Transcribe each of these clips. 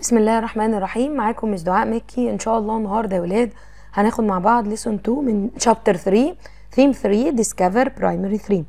بسم الله الرحمن الرحيم معاكم مس دعاء مكي ان شاء الله النهارده يا ولاد هناخد مع بعض ليسون 2 من شابتر 3 ثيم 3 ديسكفر برايمري 3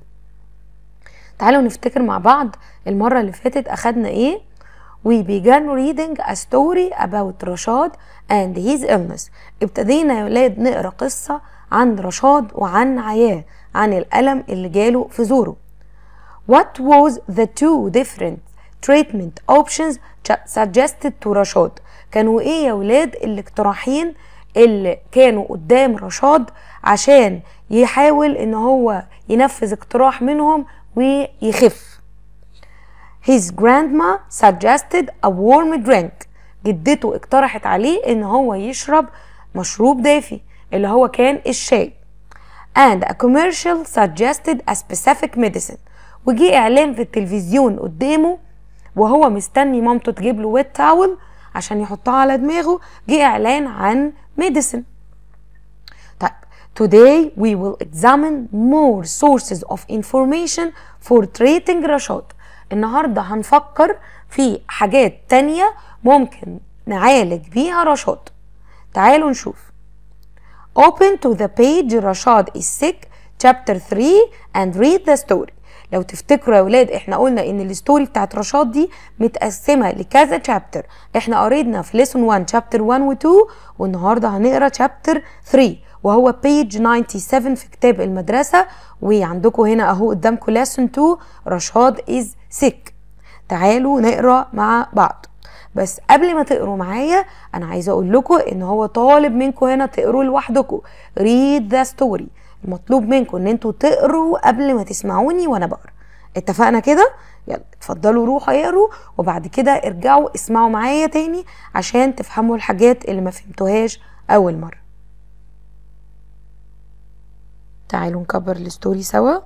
تعالوا نفتكر مع بعض المره اللي فاتت اخدنا ايه We began reading a story about رشاد and his illness ابتدينا يا ولاد نقرا قصه عن رشاد وعن عياه عن الالم اللي جاله في زوره What was the two different treatment options suggested to رشاد كانوا ايه يا ولاد الاقتراحين اللي كانوا قدام رشاد عشان يحاول ان هو ينفذ اقتراح منهم ويخف His grandma suggested a warm drink جدته اقترحت عليه ان هو يشرب مشروب دافي اللي هو كان الشاي and a commercial suggested a specific medicine وجي اعلان في التلفزيون قدامه وهو مستني مامته تجيب له ويت تاول عشان يحطها على دماغه جه اعلان عن ميديسن طيب today we will examine more sources of information for treating رشاد النهارده هنفكر في حاجات تانية ممكن نعالج بيها رشاد تعالوا نشوف open to the page رشاد is sick chapter 3 and read the story لو تفتكروا يا ولاد احنا قلنا ان الستوري بتاعت رشاد دي متقسمه لكذا شابتر احنا قرينا في ليسون 1 شابتر 1 و 2 والنهارده هنقرا شابتر 3 وهو بيج 97 في كتاب المدرسه وعندكم هنا اهو قدامكم ليسون 2 رشاد از سيك تعالوا نقرا مع بعض بس قبل ما تقروا معايا انا عايزه اقول لكم ان هو طالب منكم هنا تقروا لوحدكم read the story المطلوب منكم ان انتوا تقروا قبل ما تسمعوني وانا بقرا اتفقنا كده يلا اتفضلوا روحوا اقروا وبعد كده ارجعوا اسمعوا معايا تاني عشان تفهموا الحاجات اللي ما فهمتوهاش اول مره تعالوا نكبر الستوري سوا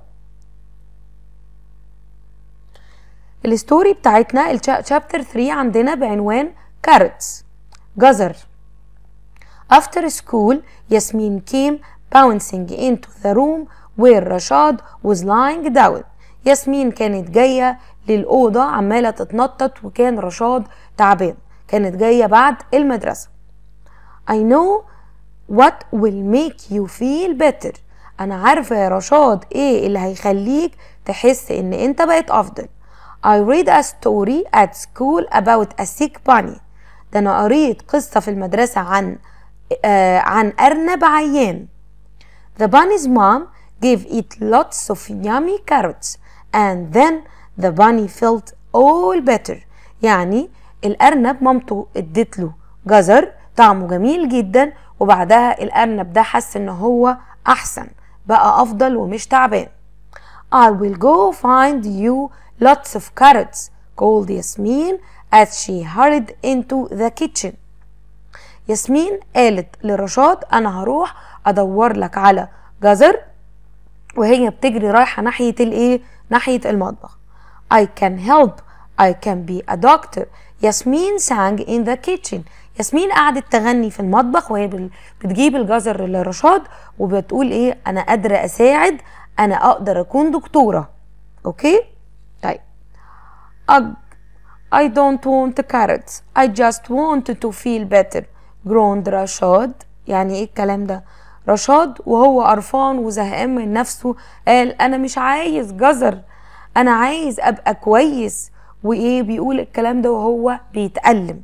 الستوري بتاعتنا الشابتر 3 عندنا بعنوان كارتس جزر After school ياسمين came bouncing into the room where رشاد was lying down ياسمين كانت جاية للأوضة عمالة تتنطط وكان رشاد تعبان كانت جاية بعد المدرسة I know what will make you feel better أنا عارفة يا رشاد إيه اللي هيخليك تحس إن أنت بقيت أفضل I read a story at school about a sick bunny ده أنا قريت قصة في المدرسة عن آه عن أرنب عيان The bunny's mom gave it lots of yummy carrots and then the bunny felt all better يعني الأرنب مامته ادت له جزر طعمه جميل جدا وبعدها الأرنب ده حس إن هو أحسن بقى أفضل ومش تعبان I will go find you lots of carrots called Yasmin as she hurried into the kitchen ياسمين قالت لرشاد انا هروح ادور لك على جزر وهي بتجري رايحه ناحيه الايه ناحيه المطبخ I can help I can be a doctor ياسمين sang in the kitchen ياسمين قعدت تغني في المطبخ وهي بتجيب الجزر لرشاد وبتقول ايه انا قادره اساعد انا اقدر اكون دكتوره اوكي طيب أج I don't want carrots I just want to feel better جروند رشاد يعني ايه الكلام ده رشاد وهو قرفان وزهقان من نفسه قال انا مش عايز جزر انا عايز ابقى كويس وايه بيقول الكلام ده وهو بيتألم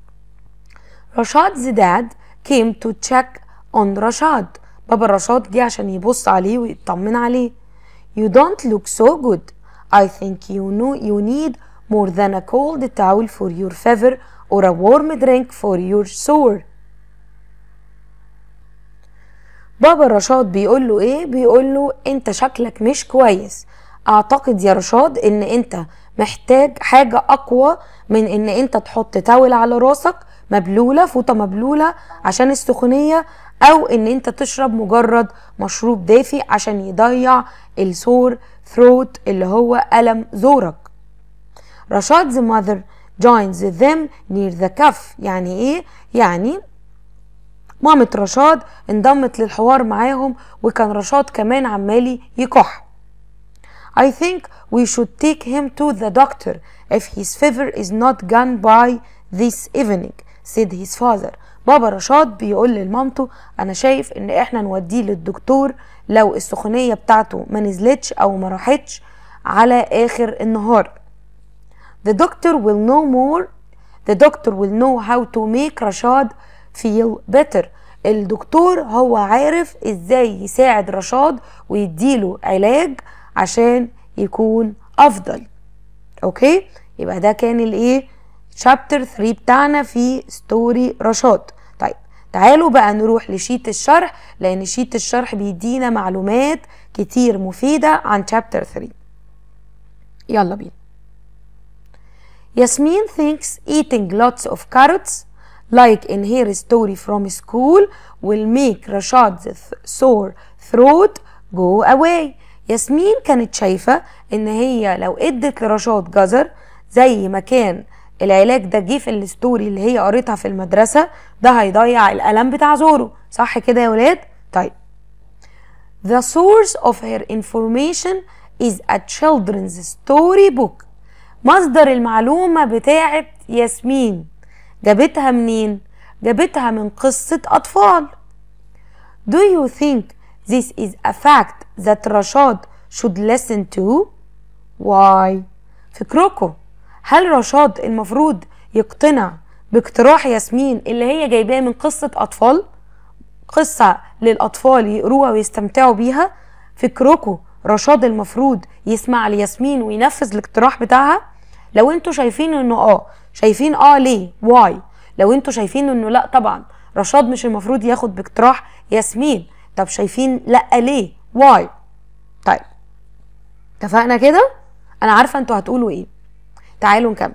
رشاد داد came to check on رشاد بابا رشاد جه عشان يبص عليه ويطمن عليه you don't look so good I think you know you need more than a cold towel for your fever or a warm drink for your sore بابا رشاد بيقول له ايه بيقول له انت شكلك مش كويس اعتقد يا رشاد ان انت محتاج حاجة اقوى من ان انت تحط تاول على راسك مبلولة فوطة مبلولة عشان السخونية او ان انت تشرب مجرد مشروب دافي عشان يضيع السور ثروت اللي هو ألم زورك رشاد's mother joins them near the cuff يعني ايه يعني مامة رشاد انضمت للحوار معاهم وكان رشاد كمان عمالي يكح I think we should take him to the doctor if his fever is not gone by this evening said his father بابا رشاد بيقول لمامته انا شايف ان احنا نوديه للدكتور لو السخونيه بتاعته ما نزلتش او ما راحتش على اخر النهار the doctor will know more the doctor will know how to make رشاد feel better الدكتور هو عارف ازاي يساعد رشاد ويديله علاج عشان يكون افضل اوكي يبقى ده كان الايه شابتر 3 بتاعنا في ستوري رشاد طيب تعالوا بقى نروح لشيت الشرح لان شيت الشرح بيدينا معلومات كتير مفيدة عن شابتر 3 يلا بينا ياسمين thinks eating lots of carrots like in her story from school will make Rashad's sore throat go away ياسمين كانت شايفة ان هي لو ادت لرشاد جزر زي ما كان العلاج ده جه في الستوري اللي هي قريتها في المدرسة ده هيضيع الألم بتاع زوره صح كده يا ولاد؟ طيب The source of her information is a children's story book مصدر المعلومة بتاعت ياسمين جابتها منين؟ جابتها من قصة أطفال Do you think this is a fact that Rashad should listen to? Why? فكركم هل رشاد المفروض يقتنع باقتراح ياسمين اللي هي جايباه من قصة أطفال؟ قصة للأطفال يقروها ويستمتعوا بيها؟ فكركم رشاد المفروض يسمع لياسمين وينفذ الاقتراح بتاعها؟ لو انتوا شايفين انه اه شايفين اه ليه؟ واي؟ لو انتوا شايفين انه لا طبعا رشاد مش المفروض ياخد باقتراح ياسمين طب شايفين لا ليه؟ واي؟ طيب اتفقنا كده؟ انا عارفه انتوا هتقولوا ايه تعالوا نكمل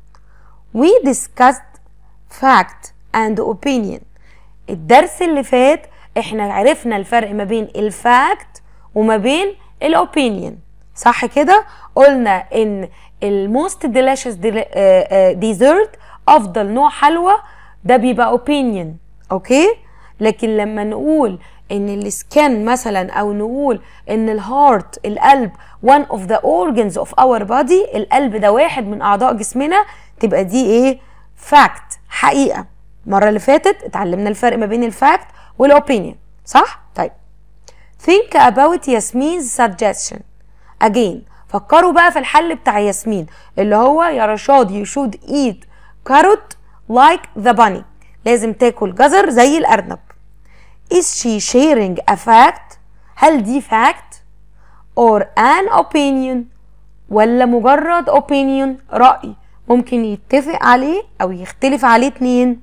we discussed fact and opinion الدرس اللي فات احنا عرفنا الفرق ما بين الفاكت وما بين الاوبينيون صح كده قلنا ان الموست delicious ديزرت افضل نوع حلوى ده بيبقى اوبينيون اوكي لكن لما نقول ان السكن مثلا او نقول ان الهارت القلب one of the organs of our body القلب ده واحد من اعضاء جسمنا تبقى دي ايه فاكت حقيقه المره اللي فاتت اتعلمنا الفرق ما بين الفاكت والاوبينيون صح طيب think about ياسمين's suggestion again فكروا بقى في الحل بتاع ياسمين اللي هو يا رشاد you should eat carrot like the bunny لازم تاكل جزر زي الارنب is she sharing a fact هل دي fact or an opinion ولا مجرد opinion رأي ممكن يتفق عليه أو يختلف عليه اتنين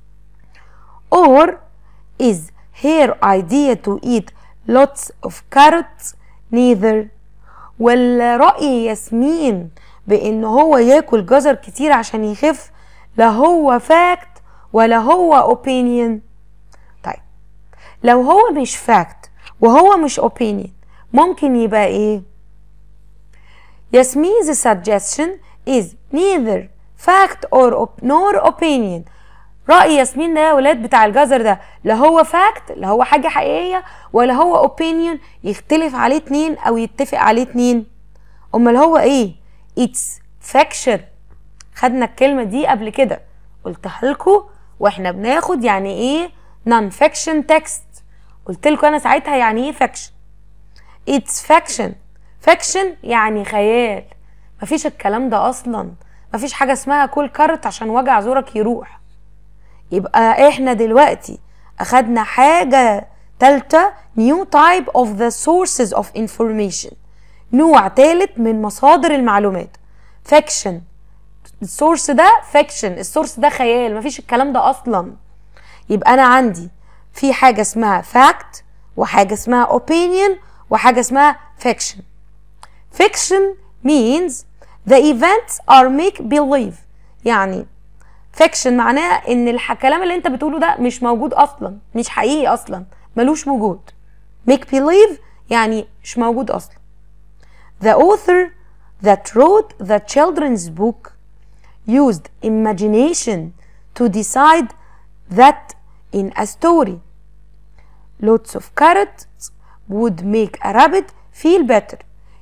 or is her idea to eat lots of carrots neither ولا رأي ياسمين بإن هو ياكل جزر كتير عشان يخف لا هو fact ولا هو opinion طيب لو هو مش fact وهو مش opinion ممكن يبقى ايه Yasmin's suggestion is neither fact or op nor opinion رأي ياسمين ده يا ولاد بتاع الجزر ده لا هو fact لا هو حاجة حقيقية ولا هو opinion يختلف عليه اتنين أو يتفق عليه اتنين أمال هو إيه؟ it's fiction خدنا الكلمة دي قبل كده قلتها لكم واحنا بناخد يعني ايه non fiction text قلت لكم انا ساعتها يعني ايه fiction it's fiction fiction يعني خيال مفيش الكلام ده اصلا مفيش حاجه اسمها كل كارت عشان وجع زورك يروح يبقى احنا دلوقتي اخدنا حاجه تالتة new type of the sources of information نوع تالت من مصادر المعلومات fiction السورس ده fiction السورس ده خيال مفيش الكلام ده اصلا يبقى انا عندي في حاجه اسمها fact وحاجه اسمها opinion وحاجه اسمها fiction fiction means the events are make believe يعني fiction معناه ان الكلام اللي انت بتقوله ده مش موجود اصلا مش حقيقي اصلا ملوش وجود make believe يعني مش موجود اصلا the author that wrote the children's book used imagination to decide that in a story lots of carrots would make a rabbit feel better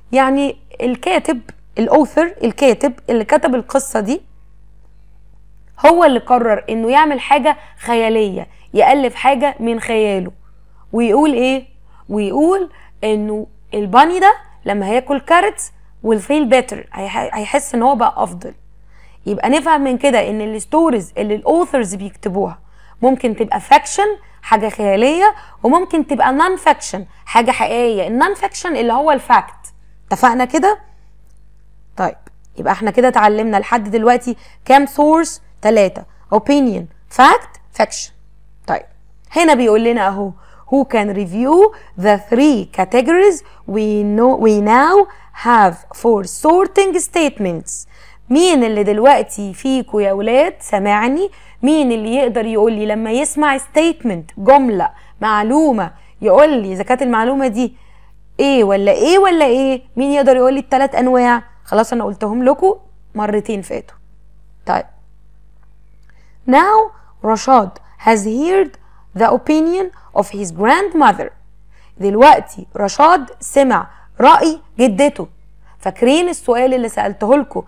يعني الكاتب الاوثر الكاتب اللي كتب القصة دي هو اللي قرر انه يعمل حاجة خيالية يألف حاجة من خياله ويقول ايه ويقول انه الباني ده لما هياكل كارتس will feel better هيح- هيحس ان هو بقى افضل يبقى نفهم من كده ان الستوريز اللي الاوثرز بيكتبوها ممكن تبقى فاكشن حاجه خياليه وممكن تبقى نون فاكشن حاجه حقيقيه النون فاكشن اللي هو الفاكت اتفقنا كده طيب يبقى احنا كده اتعلمنا لحد دلوقتي كام سورس ثلاثة opinion fact faction طيب هنا بيقول لنا اهو who can review the three categories we know we now have for sorting statements مين اللي دلوقتي فيكو يا ولاد سامعني مين اللي يقدر يقول لي لما يسمع statement جملة معلومة يقول لي اذا كانت المعلومة دي ايه ولا ايه ولا ايه مين يقدر يقول لي الثلاث انواع خلاص انا قلتهم لكم مرتين فاتوا طيب Now Rashad has heard the opinion of his grandmother. دلوقتي رشاد سمع رأي جدته فاكرين السؤال اللي سألته لكم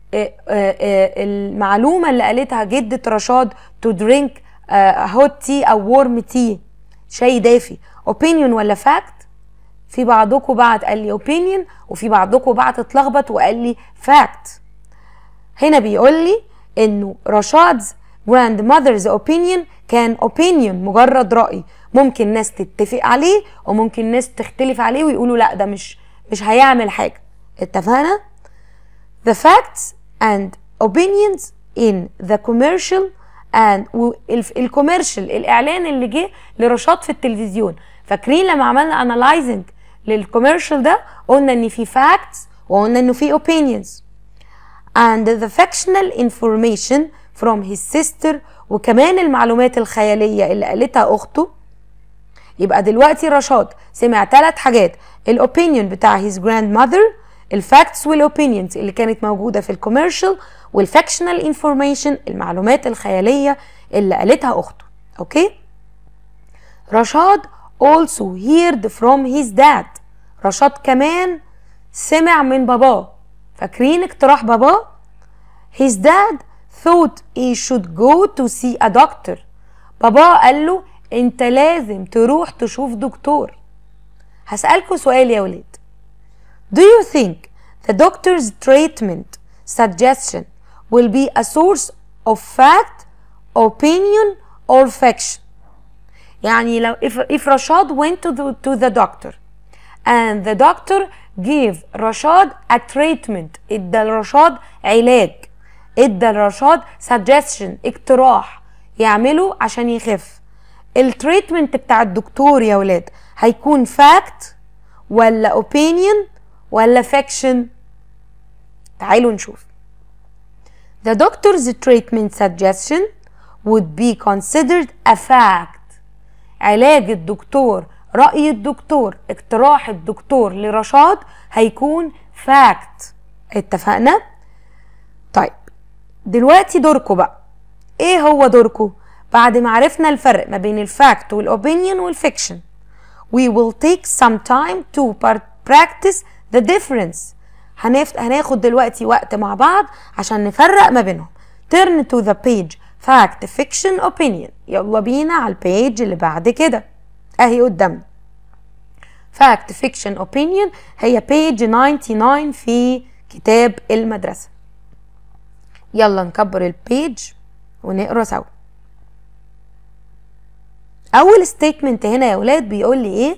المعلومة اللي قالتها جدة رشاد to drink hot tea أو warm tea شاي دافي opinion ولا fact في بعضكم بعت قال لي opinion وفي بعضكم بعت اتلخبط وقال لي fact هنا بيقول لي انه رشاد's grandmother's opinion كان opinion مجرد رأي ممكن ناس تتفق عليه وممكن ناس تختلف عليه ويقولوا لا ده مش مش هيعمل حاجة اتفقنا the facts and opinions in the commercial and الكوميرشال الاعلان اللي جه لرشاد في التلفزيون فاكرين لما عملنا analyzing للكوميرشال ده قلنا ان في facts وقلنا انه في opinions and the fictional information from his sister وكمان المعلومات الخيالية اللي قالتها أخته يبقى دلوقتي رشاد سمع ثلاث حاجات الأوبينيون بتاع his grandmother الفاكتس والأوبينيونز اللي كانت موجودة في الكوميرشال والفاكشنال انفورميشن المعلومات الخيالية اللي قالتها أخته أوكي رشاد also heard from his dad رشاد كمان سمع من باباه فاكرين اقتراح باباه his dad thought he should go to see a doctor بابا قال له انت لازم تروح تشوف دكتور هسألكوا سؤال يا ولاد Do you think the doctor's treatment suggestion will be a source of fact, opinion or fiction? يعني لو if, if Rashad went to the, to the doctor and the doctor gave Rashad a treatment ادى لرشاد علاج ادى لرشاد suggestion اقتراح يعمله عشان يخف التريتمنت بتاع الدكتور يا ولاد هيكون فاكت ولا opinion ولا fiction تعالوا نشوف The doctor's treatment suggestion would be considered a fact علاج الدكتور رأي الدكتور اقتراح الدكتور لرشاد هيكون fact اتفقنا؟ طيب دلوقتي دوركم بقى ايه هو دوركم بعد ما عرفنا الفرق ما بين الفاكت والاوبينيون والفيكشن we will take some time to practice the difference هنف... هناخد دلوقتي وقت مع بعض عشان نفرق ما بينهم turn to the page fact fiction opinion يلا بينا على البيج اللي بعد كده اهي قدامنا fact fiction opinion هي page 99 في كتاب المدرسه يلا نكبر البيج ونقرا سوا اول ستيتمنت هنا يا ولاد بيقول لي ايه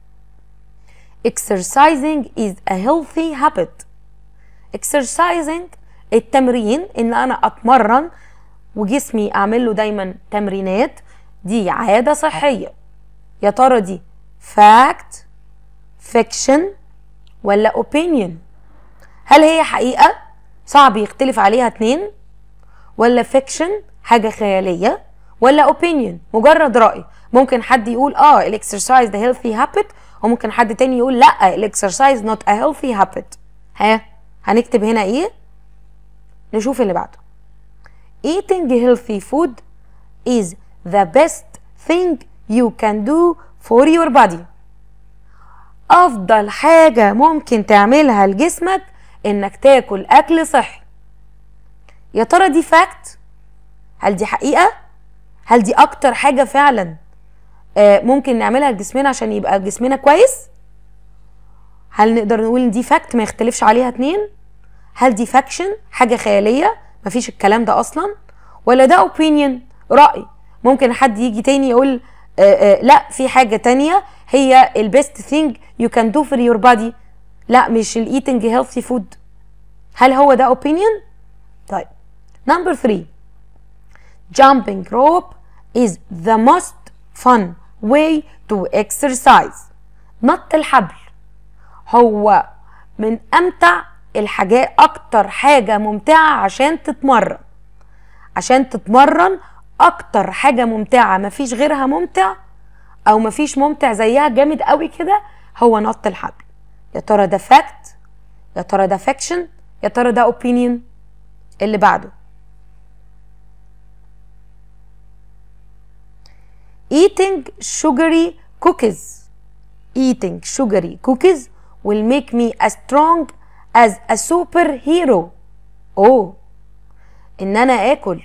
exercising is a healthy habit exercising التمرين ان انا اتمرن وجسمي اعمل له دايما تمرينات دي عاده صحيه يا ترى دي fact fiction ولا opinion هل هي حقيقه صعب يختلف عليها اتنين ولا فيكشن حاجه خياليه ولا اوبينيون مجرد راي ممكن حد يقول اه الاكسرسايز ده هيلثي هابت وممكن حد تاني يقول لا الاكسرسايز نوت ا هيلثي هابت ها هنكتب هنا ايه نشوف اللي بعده eating healthy food is the best thing you can do for your body افضل حاجه ممكن تعملها لجسمك انك تاكل اكل صحي يا ترى دي فاكت هل دي حقيقه هل دي اكتر حاجه فعلا آه، ممكن نعملها لجسمنا عشان يبقى جسمنا كويس هل نقدر نقول ان دي فاكت ما يختلفش عليها اتنين هل دي فاكشن حاجه خياليه مفيش الكلام ده اصلا ولا ده اوبينيون راي ممكن حد يجي تاني يقول آه آه لا في حاجه تانية هي البيست ثينج يو كان دو فور يور بادي لا مش الايتنج هيلثي فود هل هو ده اوبينيون طيب نمبر 3 jumping rope is the most fun way to exercise نط الحبل هو من امتع الحاجات اكتر حاجة ممتعة عشان تتمرن عشان تتمرن اكتر حاجة ممتعة مفيش غيرها ممتع او مفيش ممتع زيها جامد قوي كده هو نط الحبل يا ترى ده فاكت يا ترى ده فاكشن يا ترى ده اوبينيون اللي بعده eating sugary cookies eating sugary cookies will make me as strong as a superhero اوه ان انا اكل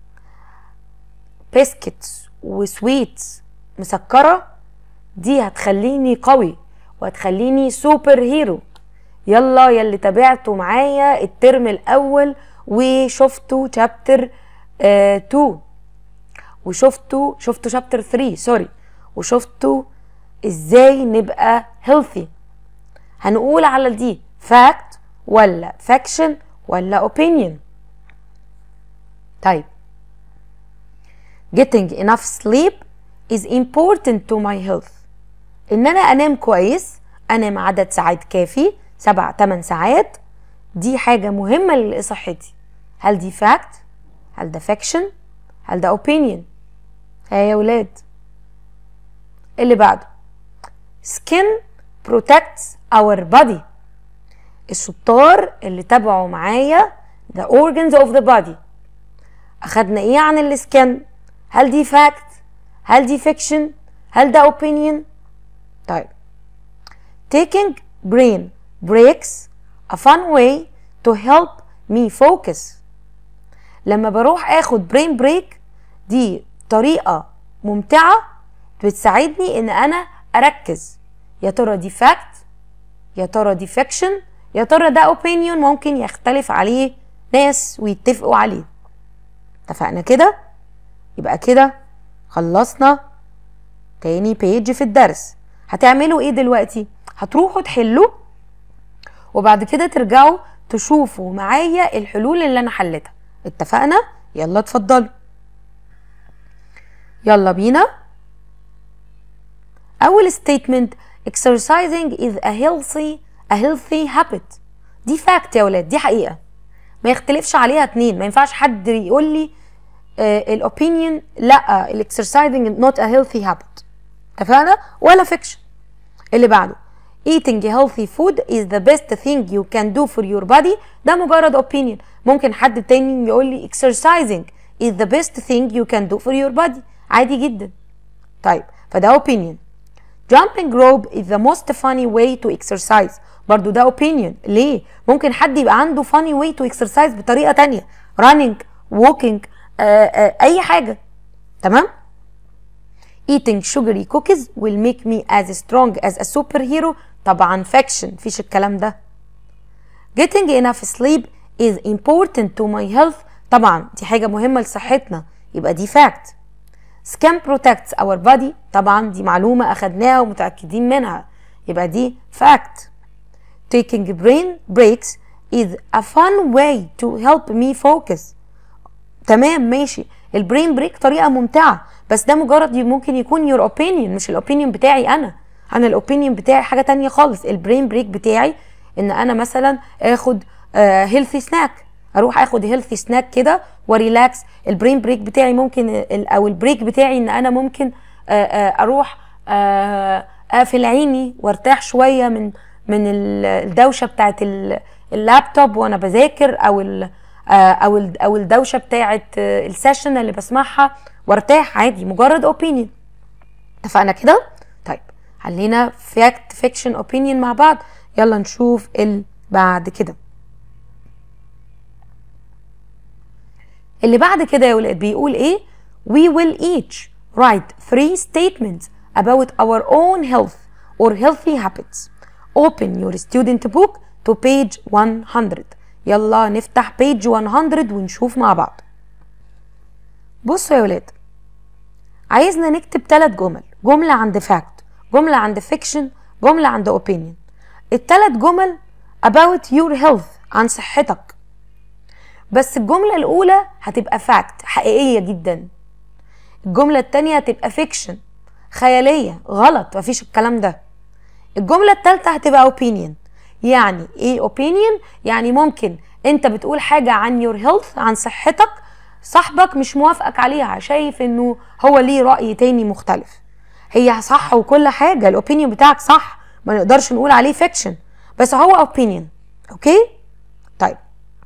بسكتس وسويتس مسكره دي هتخليني قوي وهتخليني سوبر هيرو يلا يلي تابعتوا معايا الترم الاول وشفتوا شابتر 2 وشفتوا شفتوا شابتر 3 سوري وشفتوا ازاي نبقى هيلثي هنقول على دي فاكت ولا فاكشن ولا اوبينيون طيب getting enough sleep is important to my health ان انا انام كويس انام عدد ساعات كافي سبع تمن ساعات دي حاجة مهمة لصحتي هل دي فاكت هل ده فاكشن هل ده اوبينيون ها يا ولاد اللي بعده skin protects our body الشطار اللي تابعوا معايا the organs of the body اخدنا ايه عن السكن هل دي فاكت هل دي فيكشن هل ده opinion طيب taking brain breaks a fun way to help me focus لما بروح اخد brain break دي طريقة ممتعة بتساعدني ان انا اركز يا ترى دي فاكت يا ترى دي فيكشن يا ترى ده اوبينيون ممكن يختلف عليه ناس ويتفقوا عليه اتفقنا كده يبقى كده خلصنا تاني بيج في الدرس هتعملوا ايه دلوقتي هتروحوا تحلوا وبعد كده ترجعوا تشوفوا معايا الحلول اللي انا حلتها اتفقنا يلا اتفضلوا يلا بينا اول statement exercising is a healthy a healthy habit دي فاكت يا ولاد دي حقيقه ما يختلفش عليها اتنين ما ينفعش حد يقول لي الاوبينيون لا الاكسرسايزنج نوت ا هيلثي هابت اتفقنا ولا فيكشن اللي بعده eating healthy food is the best thing you can do for your body ده مجرد opinion ممكن حد تاني يقول لي exercising is the best thing you can do for your body عادي جدا طيب فده opinion jumping rope is the most funny way to exercise برضو ده opinion ليه ممكن حد يبقى عنده funny way to exercise بطريقة تانية running walking آآ آآ اي حاجة تمام eating sugary cookies will make me as strong as a superhero طبعا faction مفيش الكلام ده getting enough sleep is important to my health طبعا دي حاجة مهمة لصحتنا يبقى دي fact skin protects our body طبعا دي معلومة أخدناها ومتأكدين منها يبقى دي fact taking brain breaks is a fun way to help me focus تمام ماشي البرين بريك طريقة ممتعة بس ده مجرد ممكن يكون يور اوبينيون مش الاوبينيون بتاعي انا انا الاوبينيون بتاعي حاجة تانية خالص البرين بريك بتاعي ان انا مثلا اخد هيلثي سناك اروح اخد هيلثي سناك كده وريلاكس البرين بريك بتاعي ممكن او البريك بتاعي ان انا ممكن اروح اقفل عيني وارتاح شويه من من الدوشه بتاعت اللابتوب وانا بذاكر او ال او او الدوشه بتاعت السيشن اللي بسمعها وارتاح عادي مجرد اوبينيون اتفقنا كده طيب خلينا فاكت فيكشن اوبينيون مع بعض يلا نشوف اللي بعد كده اللي بعد كده يا ولاد بيقول ايه we will each write three statements about our own health or healthy habits open your student book to page 100 يلا نفتح page 100 ونشوف مع بعض بصوا يا ولاد عايزنا نكتب ثلاث جمل جملة عند fact جملة عند fiction جملة عند opinion الثلاث جمل about your health عن صحتك بس الجملة الأولى هتبقى fact حقيقية جدا الجملة التانية هتبقى fiction خيالية غلط مفيش الكلام ده الجملة التالتة هتبقى opinion يعني ايه opinion يعني ممكن انت بتقول حاجة عن your health عن صحتك صاحبك مش موافقك عليها شايف انه هو ليه رأي تاني مختلف هي صح وكل حاجة الاوبينيون بتاعك صح ما نقدرش نقول عليه فيكشن بس هو اوبينيون اوكي طيب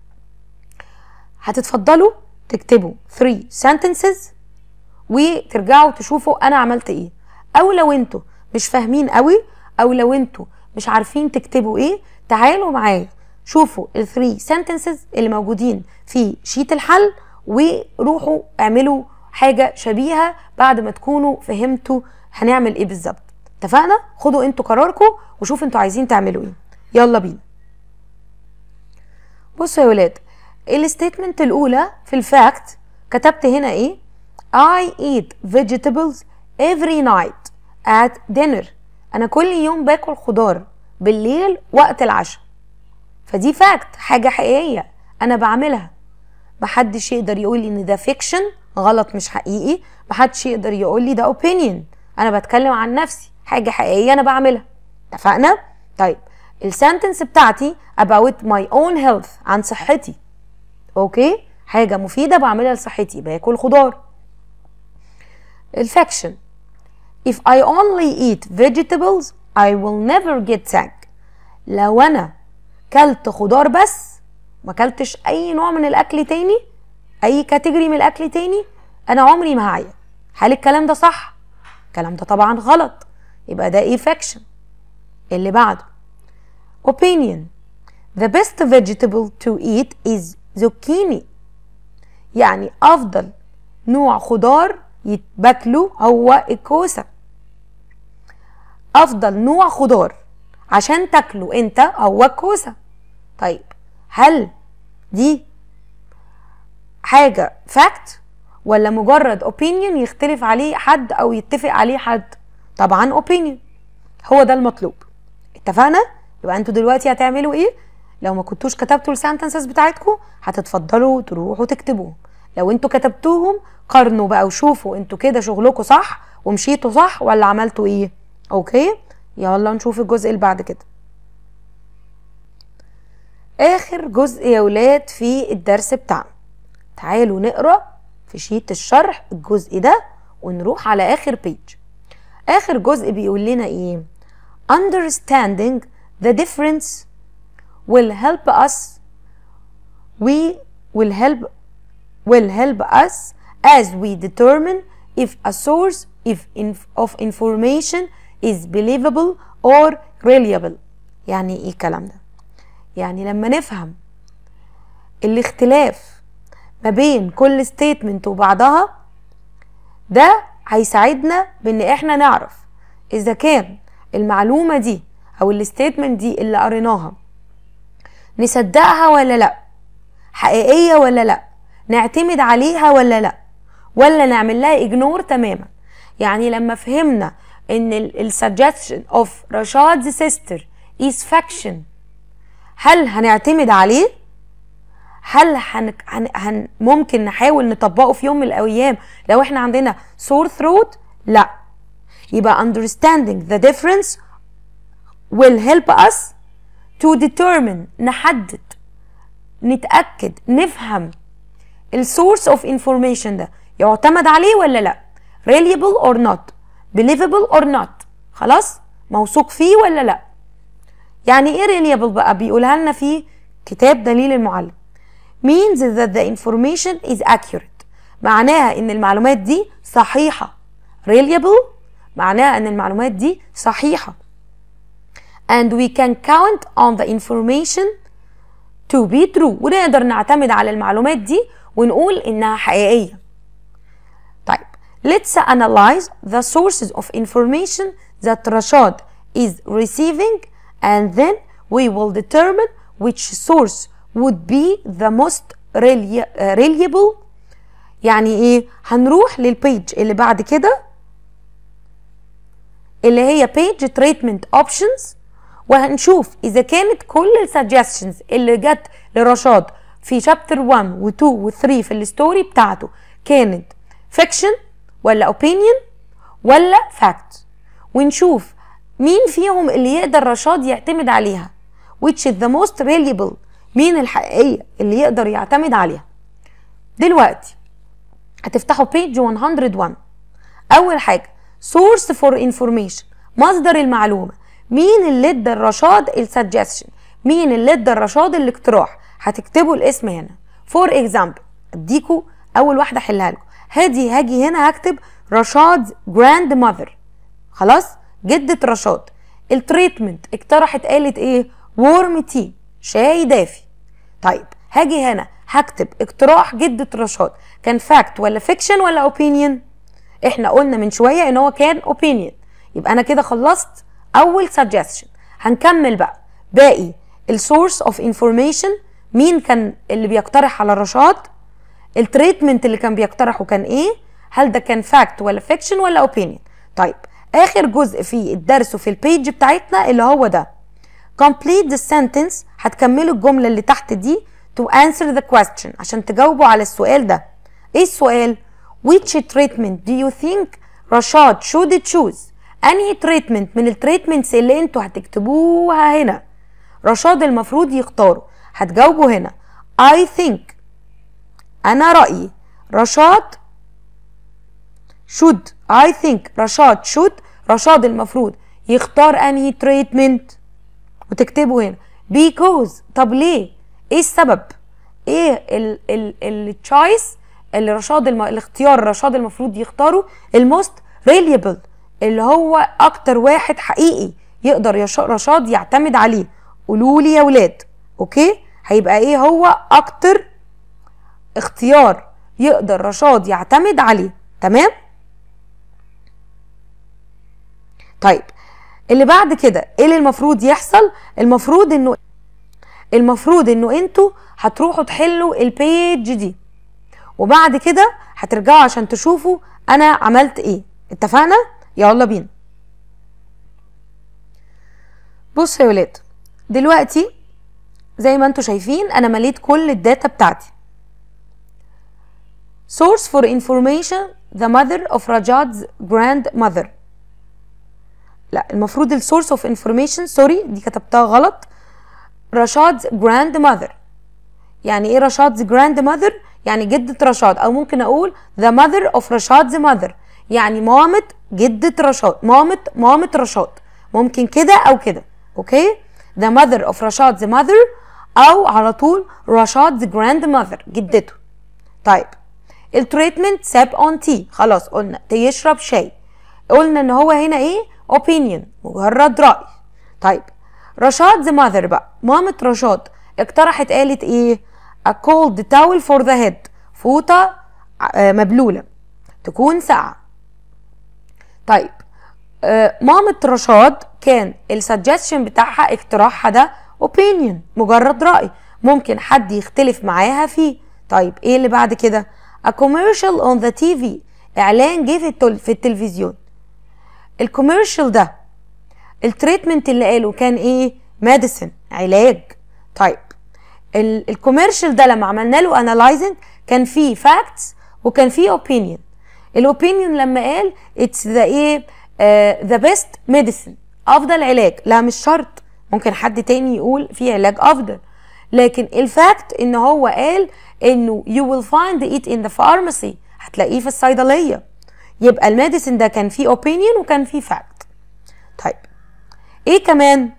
هتتفضلوا تكتبوا 3 sentences وترجعوا تشوفوا انا عملت ايه او لو انتوا مش فاهمين قوي او لو انتوا مش عارفين تكتبوا ايه تعالوا معايا شوفوا ال 3 sentences اللي موجودين في شيت الحل وروحوا اعملوا حاجه شبيهه بعد ما تكونوا فهمتوا هنعمل ايه بالظبط اتفقنا خدوا انتوا قراركم وشوفوا انتوا عايزين تعملوا ايه يلا بينا بصوا يا ولاد الستيتمنت الاولى في الفاكت كتبت هنا ايه I eat vegetables every night at dinner انا كل يوم باكل خضار بالليل وقت العشاء فدي فاكت حاجة حقيقية انا بعملها محدش يقدر يقول لي ان ده فيكشن غلط مش حقيقي محدش يقدر يقول لي ده اوبينيون انا بتكلم عن نفسي حاجة حقيقية انا بعملها اتفقنا طيب السنتنس بتاعتي about my own health عن صحتي اوكي حاجة مفيدة بعملها لصحتي باكل خضار الفاكشن if I only eat vegetables I will never get sick لو انا كلت خضار بس ما كلتش اي نوع من الاكل تاني اي كاتيجوري من الاكل تاني انا عمري ما هعيا هل الكلام ده صح الكلام ده طبعا غلط يبقى ده ايه فاكشن اللي بعده opinion the best vegetable to eat is zucchini يعني افضل نوع خضار يتباكله هو الكوسه افضل نوع خضار عشان تاكله انت هو الكوسه طيب هل دي حاجه فاكت ولا مجرد opinion يختلف عليه حد او يتفق عليه حد طبعا opinion هو ده المطلوب اتفقنا يبقى انتوا دلوقتي هتعملوا ايه لو ما كنتوش كتبتوا السنتنسز بتاعتكم هتتفضلوا تروحوا تكتبوهم لو انتوا كتبتوهم قارنوا بقى وشوفوا انتوا كده شغلكم صح ومشيتوا صح ولا عملتوا ايه اوكي يلا نشوف الجزء اللي بعد كده اخر جزء يا ولاد في الدرس بتاعنا تعالوا نقرا في شيت الشرح الجزء ده ونروح على اخر بيج اخر جزء بيقول لنا ايه understanding the difference will help us we will help will help us as we determine if a source if inf of information is believable or reliable يعني ايه الكلام ده يعني لما نفهم الاختلاف ما بين كل ستيتمنت وبعضها ده هيساعدنا بان احنا نعرف اذا كان المعلومه دي او الستيتمنت دي اللي قريناها نصدقها ولا لا حقيقيه ولا لا نعتمد عليها ولا لا ولا نعمل لها اجنور تماما يعني لما فهمنا ان السجستشن اوف رشاد سيستر از فاكشن هل هنعتمد عليه هل هن... هن... هن... ممكن نحاول نطبقه في يوم من الايام لو احنا عندنا sore throat لا يبقى understanding the difference will help us to determine نحدد نتأكد نفهم السورس اوف information ده يعتمد عليه ولا لا reliable or not believable or not خلاص موثوق فيه ولا لا يعني ايه reliable بقى بيقولها لنا في كتاب دليل المعلم means that the information is accurate معناها ان المعلومات دي صحيحة reliable معناها ان المعلومات دي صحيحة and we can count on the information to be true ونقدر نعتمد على المعلومات دي ونقول انها حقيقيه طيب let's analyze the sources of information that Rashad is receiving and then we will determine which source would be the most relia- uh, reliable يعني ايه هنروح للبيج اللي بعد كده اللي هي page treatment options وهنشوف اذا كانت كل السجستشنز اللي جت لرشاد في شابتر 1 و2 و3 في الستوري بتاعته كانت فيكشن ولا opinion ولا fact ونشوف مين فيهم اللي يقدر رشاد يعتمد عليها which is the most reliable مين الحقيقية اللي يقدر يعتمد عليها دلوقتي هتفتحوا page 101 أول حاجة source for information مصدر المعلومة مين اللي ادى الرشاد السجستشن مين اللي ادى الرشاد الاقتراح هتكتبوا الاسم هنا فور اكزامبل اديكوا اول واحده احلها لكم هادي هاجي هنا هكتب رشاد جراند ماذر خلاص جدة رشاد التريتمنت اقترحت قالت ايه وورم تي شاي دافي طيب هاجي هنا هكتب اقتراح جدة رشاد كان فاكت ولا فيكشن ولا اوبينيون احنا قلنا من شويه ان هو كان اوبينيون يبقى انا كده خلصت اول suggestion هنكمل بقى باقي السورس اوف انفورميشن مين كان اللي بيقترح على رشاد التريتمنت اللي كان بيقترحه كان ايه هل ده كان فاكت ولا فيكشن ولا اوبينيون طيب اخر جزء في الدرس وفي البيج بتاعتنا اللي هو ده complete the sentence هتكملوا الجمله اللي تحت دي to answer the question عشان تجاوبوا على السؤال ده ايه السؤال which treatment do you think رشاد should choose انهي تريتمنت من التريتمنتس اللي انتوا هتكتبوها هنا رشاد المفروض يختاره هتجاوبوا هنا I think انا رأيي رشاد should I think رشاد should رشاد المفروض يختار انهي تريتمنت وتكتبوا هنا because طب ليه ايه السبب ايه التشويس اللي رشاد الم... الاختيار رشاد المفروض يختاره الموست ريليبل اللي هو اكتر واحد حقيقي يقدر يش... رشاد يعتمد عليه قولوا لي يا ولاد اوكي هيبقى ايه هو اكتر اختيار يقدر رشاد يعتمد عليه تمام طيب اللي بعد كده ايه اللي المفروض يحصل المفروض انه المفروض انه انتوا هتروحوا تحلوا البيج دي وبعد كده هترجعوا عشان تشوفوا انا عملت ايه اتفقنا يلا بينا بصوا يا ولاد دلوقتي زي ما انتوا شايفين انا مليت كل الداتا بتاعتي source for information the mother of Rajad's grandmother لا المفروض السورس اوف انفورميشن سوري دي كتبتها غلط رشاد's grandmother يعني ايه رشاد's grandmother يعني جدة رشاد او ممكن اقول the mother of رشاد's mother يعني مامة جدة رشاد مامة مامة رشاد ممكن كده او كده اوكي the mother of رشاد's mother او على طول رشاد's grandmother جدته طيب التريتمنت ساب اون تي خلاص قلنا يشرب شاي قلنا ان هو هنا ايه opinion مجرد رأي طيب رشاد ذا mother بقى مامة رشاد اقترحت قالت ايه a cold towel for the head فوطة مبلولة تكون ساقعة طيب آه مامة رشاد كان السجستشن بتاعها اقتراحها ده opinion مجرد رأي ممكن حد يختلف معاها فيه طيب ايه اللي بعد كده a commercial on the TV اعلان جه في, في التلفزيون الكوميرشال ده التريتمنت اللي قاله كان ايه ميديسن علاج طيب الكوميرشال ده لما عملنا له انالايزنج كان فيه فاكتس وكان فيه اوبينيون الاوبينيون لما قال اتس ذا ايه ذا بيست ميديسن افضل علاج لا مش شرط ممكن حد تاني يقول في علاج افضل لكن الفاكت ان هو قال انه you will find it in the pharmacy هتلاقيه في الصيدليه يبقى الميديسن ده كان فيه اوبينيون وكان فيه فاكت طيب ايه كمان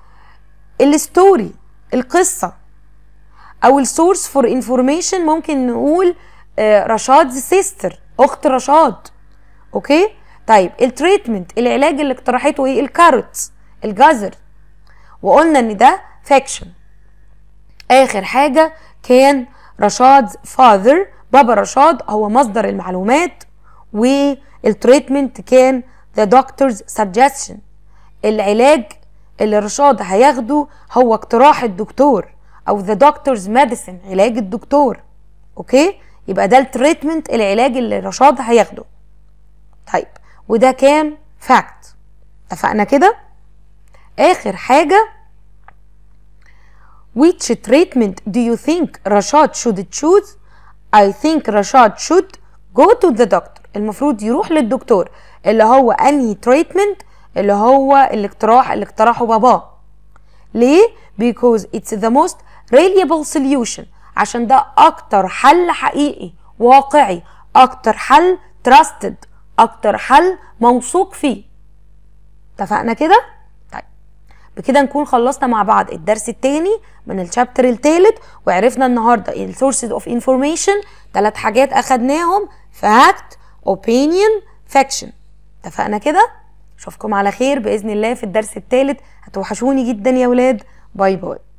الستوري القصه او السورس فور انفورميشن ممكن نقول آه رشاد سيستر اخت رشاد اوكي طيب التريتمنت العلاج اللي اقترحته ايه الكاروتس الجزر وقلنا ان ده فاكشن اخر حاجه كان رشاد فاذر بابا رشاد هو مصدر المعلومات والتريتمنت كان the doctor's suggestion العلاج اللي رشاد هياخده هو اقتراح الدكتور او the doctor's medicine علاج الدكتور اوكي يبقى ده التريتمنت العلاج اللي رشاد هياخده طيب وده كان فاكت اتفقنا كده اخر حاجه which treatment do you think رشاد should choose I think رشاد should go to the doctor المفروض يروح للدكتور اللي هو انهي تريتمنت اللي هو الاقتراح اللي اقترحه باباه ليه because it's the most reliable solution عشان ده اكتر حل حقيقي واقعي اكتر حل trusted اكتر حل موثوق فيه اتفقنا كده طيب بكده نكون خلصنا مع بعض الدرس التاني من الشابتر التالت وعرفنا النهارده السورسز اوف انفورميشن ثلاث حاجات اخدناهم فاكت اوبينيون فاكشن اتفقنا كده اشوفكم على خير باذن الله في الدرس التالت هتوحشوني جدا يا ولاد باي باي